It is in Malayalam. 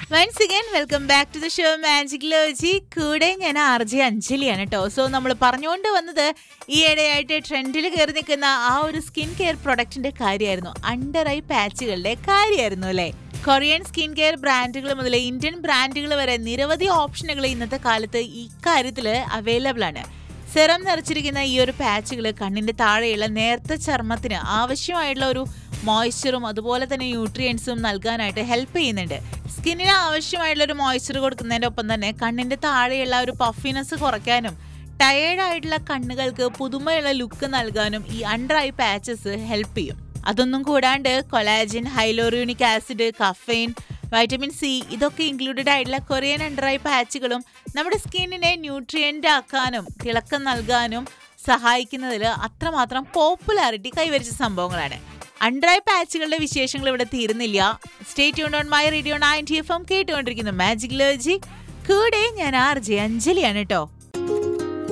once again welcome back to the show magic Loji കൂടെ ഞാൻ ആർ ജെ അഞ്ജലിയാണ് കേട്ടോ സോ നമ്മൾ പറഞ്ഞുകൊണ്ട് വന്നത് ഈയിടെയായിട്ട് ട്രെൻഡിൽ കയറി നിൽക്കുന്ന ആ ഒരു സ്കിൻ കെയർ പ്രൊഡക്റ്റിന്റെ കാര്യമായിരുന്നു അണ്ടർ ഐ പാച്ചുകളുടെ കാര്യമായിരുന്നു അല്ലേ കൊറിയൻ സ്കിൻ കെയർ ബ്രാൻഡുകൾ മുതൽ ഇന്ത്യൻ ബ്രാൻഡുകൾ വരെ നിരവധി ഓപ്ഷനുകൾ ഇന്നത്തെ കാലത്ത് ഇക്കാര്യത്തിൽ അവൈലബിൾ ആണ് സെറം നിറച്ചിരിക്കുന്ന ഈ ഒരു പാച്ചുകൾ കണ്ണിന്റെ താഴെയുള്ള നേർത്ത ചർമ്മത്തിന് ആവശ്യമായിട്ടുള്ള ഒരു മോയ്സ്ചറും അതുപോലെ തന്നെ ന്യൂട്രിയൻസും നൽകാനായിട്ട് ഹെൽപ്പ് ചെയ്യുന്നുണ്ട് സ്കിന്നിന് ആവശ്യമായിട്ടുള്ള ഒരു മോയ്സ്ചർ കൊടുക്കുന്നതിന്റെ ഒപ്പം തന്നെ കണ്ണിന്റെ താഴെയുള്ള ഒരു പഫിനെസ് കുറയ്ക്കാനും ടയേർഡ് ആയിട്ടുള്ള കണ്ണുകൾക്ക് പുതുമയുള്ള ലുക്ക് നൽകാനും ഈ അണ്ടർ ഐ പാച്ചസ് ഹെൽപ്പ് ചെയ്യും അതൊന്നും കൂടാണ്ട് collagen hyaluronic acid caffeine vitamin C ഇതൊക്കെ ഇൻക്ലൂഡഡ് ആയിട്ടുള്ള കൊറിയൻ അണ്ടർ ഐ പാച്ചുകളും നമ്മുടെ സ്കിന്നിനെ ന്യൂട്രിയൻ്റ് ആക്കാനും തിളക്കം നൽകാനും സഹായിക്കുന്നതിൽ അത്രമാത്രം പോപ്പുലാരിറ്റി കൈവരിച്ച സംഭവങ്ങളാണ് അണ്ടർ ഐ പാച്ചുകളുടെ വിശേഷങ്ങൾ ഇവിടെ തീരുന്നില്ല സ്റ്റേറ്റ് യൂൺ on my radio ninety F M കേട്ടുകൊണ്ടിരിക്കുന്നു മാജിക് ലോജി കൂടെ ഞാൻ ആർ ജെ അഞ്ജലിയാണ് കേട്ടോ